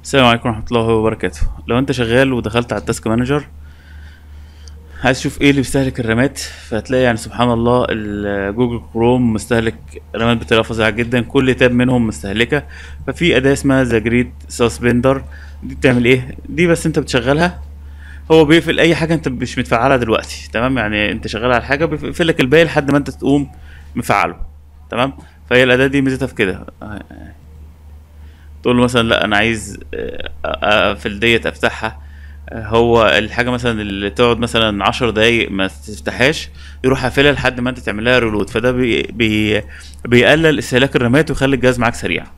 السلام عليكم ورحمة الله وبركاته لو انت شغال ودخلت على التاسك مانجر عايز تشوف ايه اللي بيستهلك الرامات فهتلاقي يعني سبحان الله ال- جوجل كروم مستهلك رامات بطريقة فظيعة جدا كل تاب منهم مستهلكة ففي أداة اسمها ذا جريد سسبندر دي بتعمل ايه دي بس انت بتشغلها هو بيقفل اي حاجة انت مش متفعلها دلوقتي تمام يعني انت شغال على حاجة بيقفل لك الباقي لحد ما انت تقوم مفعله تمام فهي الأداة دي ميزتها في كده تقول له مثلا لا انا عايز آه، اقفل ديت افتحها آه، هو الحاجه مثلا اللي تقعد مثلا عشر دقايق ما تفتحهاش يروح قافلها لحد ما انت تعمل لها ريلود فده بي بي بيقلل استهلاك الرامات ويخلي الجهاز معاك سريع